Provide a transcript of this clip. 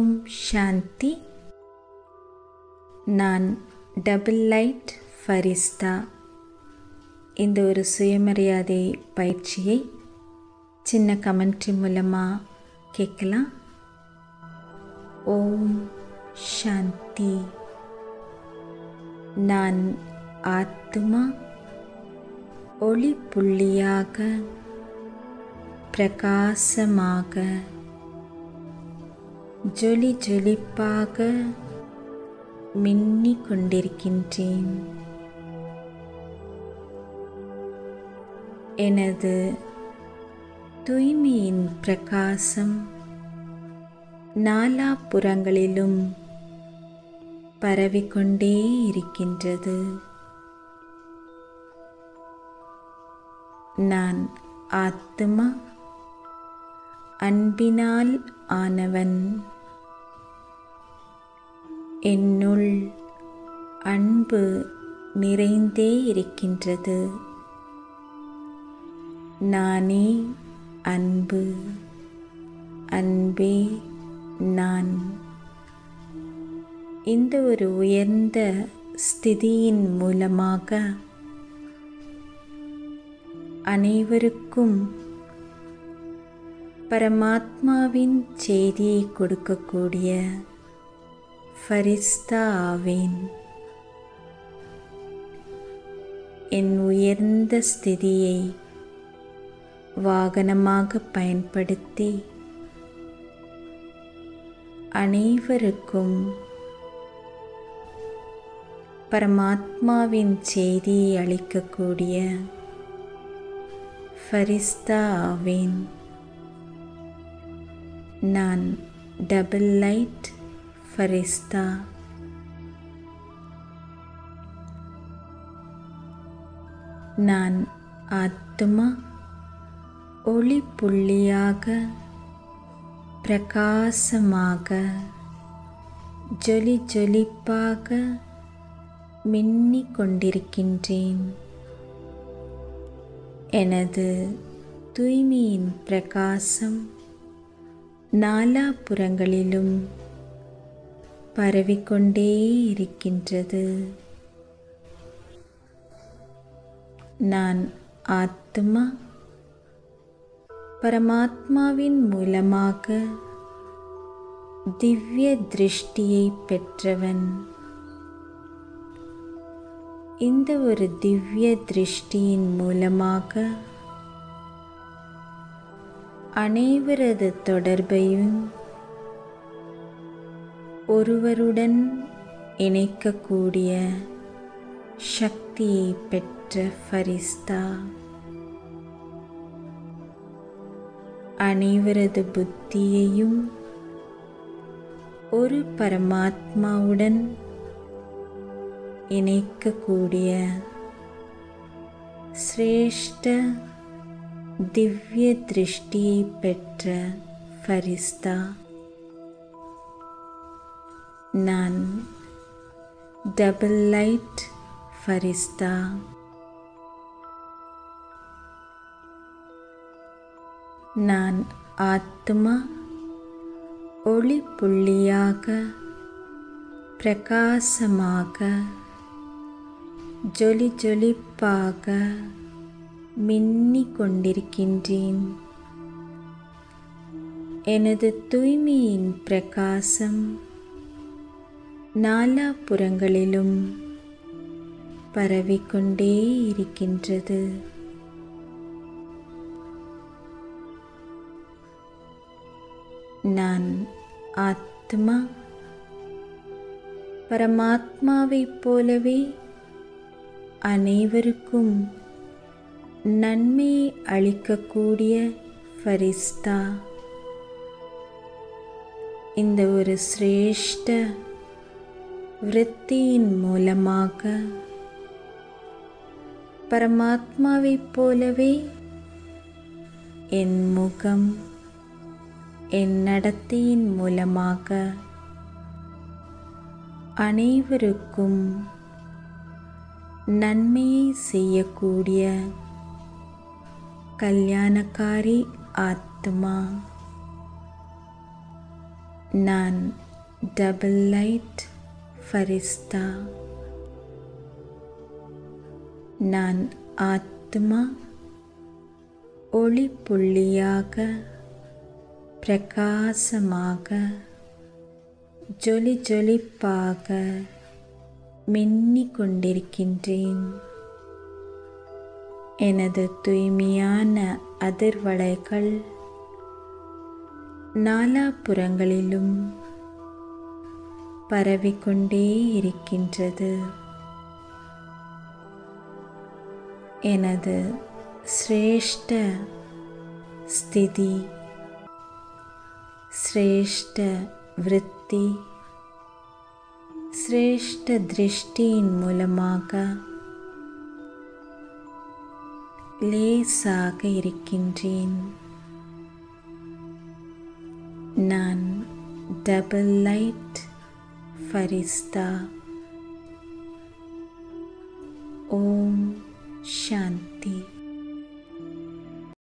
ஓம் சாந்தி நான் double light ஃபரிஸ்தா இந்த ஒரு சுயமரியாதை பயிற்சியை சின்ன கமெண்ட்ரி மூலமாக கேட்கலாம் ஓம் சாந்தி நான் ஆத்மா ஒளி புள்ளியாக பிரகாசமாக ஜொலி ஜொலிப்பாக மின்னிக் கொண்டிருக்கின்றேன் எனது தூய்மையின் பிரகாசம் நாலாபுறங்களிலும் பரவிக்கொண்டே இருக்கின்றது நான் ஆத்மா அன்பினால் ஆனவன் என்னுள் அன்பு நிறைந்தே இருக்கின்றது நானே அன்பு அன்பே நான் இந்த ஒரு உயர்ந்த ஸ்திதியின் மூலமாக அனைவருக்கும் பரமாத்மாவின் செய்தியை கொடுக்கக்கூடிய ஃபரிஸ்தா ஆவேன் என் உயர்ந்த ஸ்திதியை வாகனமாக பயன்படுத்தி அனைவருக்கும் பரமாத்மாவின் செய்தியை அளிக்கக்கூடிய ஃபரிஸ்தா ஆவேன் நான் டபுள் லைட் ஃபரிஸ்தா நான் ஆத்மா ஒளி புள்ளியாக பிரகாசமாக ஜொலி ஜொலிப்பாக மின்னிக் கொண்டிருக்கின்றேன் எனது தூய்மையின் பிரகாசம் நாலாபுறங்களிலும் பரவிக்கொண்டே இருக்கின்றது நான் ஆத்மா பரமாத்மாவின் மூலமாக திவ்ய திருஷ்டியை பெற்றவன் இந்த ஒரு திவ்ய திருஷ்டியின் மூலமாக அனைவரது தொடர்பையும் ஒருவருடன் இணைக்கக்கூடிய சக்தியை பெற்ற ஃபரிஸ்தா அனைவரது புத்தியையும் ஒரு பரமாத்மாவுடன் இணைக்கக்கூடிய சிரேஷ்ட திவ்ய திருஷ்டியை பெற்ற ஃபரிஸ்தா நான் டபுள் லைட் ஃபரிஸ்தா நான் ஆத்மா ஒளி புள்ளியாக பிரகாசமாக ஜொலி ஜொலிப்பாக மின்னிக் கொண்டிருக்கின்றேன் எனது தூய்மையின் பிரகாசம் நாலாபுறங்களிலும் பரவிக்கொண்டே இருக்கின்றது நான் ஆத்மா பரமாத்மாவைப் போலவே அனைவருக்கும் நன்மையை அளிக்கக்கூடிய ஃபரிஸ்தா இந்த ஒரு சிரேஷ்ட விருத்தியின் மூலமாக பரமாத்மாவைப் போலவே என் முகம் என் நடத்தையின் மூலமாக அனைவருக்கும் நன்மையை செய்யக்கூடிய கல்யாணக்காரி ஆத்மா நான் டபுள் லைட் ஃபரிஸ்தா நான் ஆத்மா ஒளி புள்ளியாக பிரகாசமாக ஜொலி ஜொலிப்பாக மின்னிக் கொண்டிருக்கின்றேன் எனது தூய்மையான அதிர்வலைகள் நாலாபுறங்களிலும் பரவிக்கொண்டே இருக்கின்றது எனது சிரேஷ்ட ஸ்திதி சிரேஷ்ட விருத்தி சிரேஷ்ட திருஷ்டியின் மூலமாக லேசாக இருக்கின்றேன் நான் டபுள் லைட் ஃபரிஸ்தா ஓம் சாந்தி